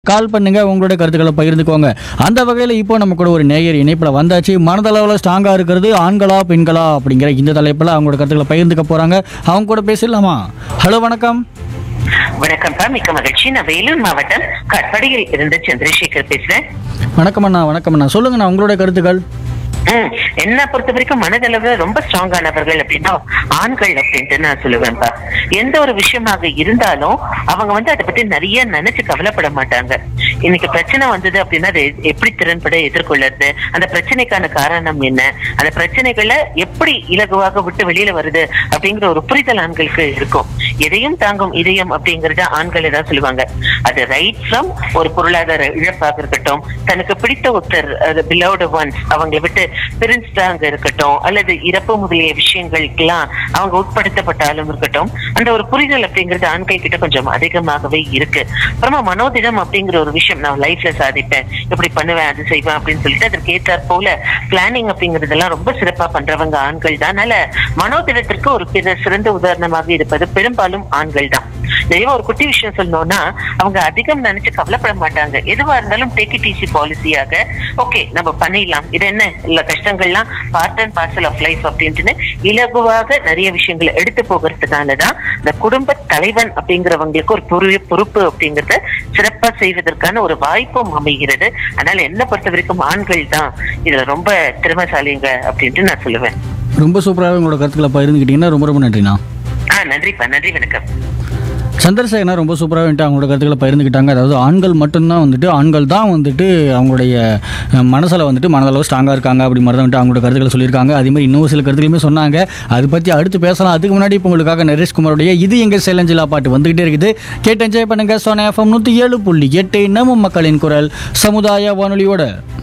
கால் பண்ணுங்க உங்களோட கருத்துக்களை பகிர்ந்துக்கோங்க அந்த வகையில் இப்போ நம்ம கூட ஒரு நேயர் இணைப்பில் வந்தாச்சு மனதளவில் ஸ்ட்ராங்காக இருக்கிறது ஆண்களா பெண்களா அப்படிங்கிற இந்த தலைப்பில் அவங்களோட கருத்துக்களை பகிர்ந்துக்க போகிறாங்க அவங்க கூட பேசலாமா ஹலோ வணக்கம் வணக்கம்ப்பா மிக்க மகிழ்ச்சி நான் வேலூர் மாவட்டம் கட்படியில் இருந்து சந்திரசேகர் பேசுறேன் வணக்கம் அண்ணா வணக்கம் அண்ணா சொல்லுங்கண்ணா உங்களோட கருத்துக்கள் ம், என்ன பொறுத்த வரைக்கும் மனதளவுல ரொம்ப ஸ்ட்ராங்கானவர்கள் அப்படின்னா ஆண்கள் அப்படின்ட்டு நான் சொல்லுவேன்ப்பா எந்த ஒரு விஷயமாக இருந்தாலும் அவங்க வந்து அதை பத்தி நிறைய நினைச்சு கவலைப்பட மாட்டாங்க இன்னைக்கு பிரச்சனை வந்தது அப்படின்னா அதை எப்படி திறன்பட எதிர்கொள்ளுறது அந்த பிரச்சனைக்கான காரணம் என்ன அந்த பிரச்சனைகளை எப்படி இலகுவாக விட்டு வெளியில வருது அப்படிங்கிற ஒரு புரிதல் ஆண்களுக்கு இருக்கும் எதையும் தாங்கும் இதயம் அப்படிங்கறத ஆண்கள் தான் சொல்லுவாங்க அது ரைட் ஃப்ரம் ஒரு பொருளாதார இழப்பாக இருக்கட்டும் தனக்கு பிடித்த ஒருத்தர் பிலவுட் ஒன்ஸ் அவங்களை விட்டு பிரிஞ்சுட்டாங்க இருக்கட்டும் அல்லது இறப்பு முதலிய விஷயங்களுக்கெல்லாம் அவங்க உட்படுத்தப்பட்டாலும் இருக்கட்டும் அந்த ஒரு புரிதல் அப்படிங்கிறது ஆண்கள் கிட்ட கொஞ்சம் அதிகமாகவே இருக்கு அப்புறமா மனோதிடம் அப்படிங்கிற ஒரு விஷயம் நான் லைஃப்ல சாதிப்பேன் இப்படி பண்ணுவேன் அது செய்வேன் அப்படின்னு சொல்லிட்டு அதற்கு ஏற்றாற் போல பிளானிங் அப்படிங்கறதெல்லாம் ரொம்ப சிறப்பா பண்றவங்க ஆண்கள் தான் அதனால மனோதிடத்திற்கு ஒரு பிற சிறந்த உதாரணமாக இருப்பது பெரும்பாலும் ஆண்கள் தான் தெய்வம் ஒரு குட்டி விஷயம் சொல்லணும்னா அவங்க அதிகம் நினைச்சு கவலைப்பட மாட்டாங்க எதுவா இருந்தாலும் டேக் இட் ஈஸி பாலிசியாக ஓகே நம்ம பண்ணிடலாம் இது என்ன இல்ல கஷ்டங்கள்லாம் part and parcel of life அப்படின்ட்டு இலகுவாக நிறைய விஷயங்களை எடுத்து போகிறதுனாலதான் இந்த குடும்ப தலைவன் அப்படிங்கிறவங்களுக்கு ஒரு பொறு பொறுப்பு அப்படிங்கறத சிறப்பா செய்வதற்கான ஒரு வாய்ப்பும் அமைகிறது அதனால என்ன பொறுத்த வரைக்கும் ஆண்கள் தான் இதுல ரொம்ப திறமைசாலிங்க அப்படின்ட்டு நான் சொல்லுவேன் ரொம்ப சூப்பராக உங்களோட கருத்துக்களை பகிர்ந்துக்கிட்டீங்கன்னா ரொம்ப ரொம்ப நன்றிண்ணா ஆஹ் நன்றிப்பா நன்றி வணக்கம் சந்திரசேகரனா ரொம்ப சூப்பராக வந்துட்டு அவங்களோட கருத்துக்களை பகிர்ந்துக்கிட்டாங்க அதாவது ஆண்கள் மட்டும்தான் வந்துட்டு ஆண்கள் தான் வந்துட்டு அவங்களுடைய அஹ், மனசுல வந்துட்டு மனதளவு ஸ்ட்ராங்காக இருக்காங்க அப்படி மாதிரி தான் வந்துட்டு அவங்களோட கருத்துக்களை சொல்லியிருக்காங்க அதே மாதிரி இன்னும் சில கருத்துக்களுமே சொன்னாங்க அதை பற்றி அடுத்து பேசலாம் அதுக்கு முன்னாடி இப்போ உங்களுக்காக நரேஷ் குமாரோடைய இது எங்கள் சேலஞ்சிலா பாட்டு வந்துகிட்டே இருக்குது கேட்டு என்ஜாய் பண்ணுங்க சோனா எஃப்எம் நூற்றி ஏழு புள்ளி எட்டு நம்ம மக்களின் குரல் சமுதாய வானொலியோட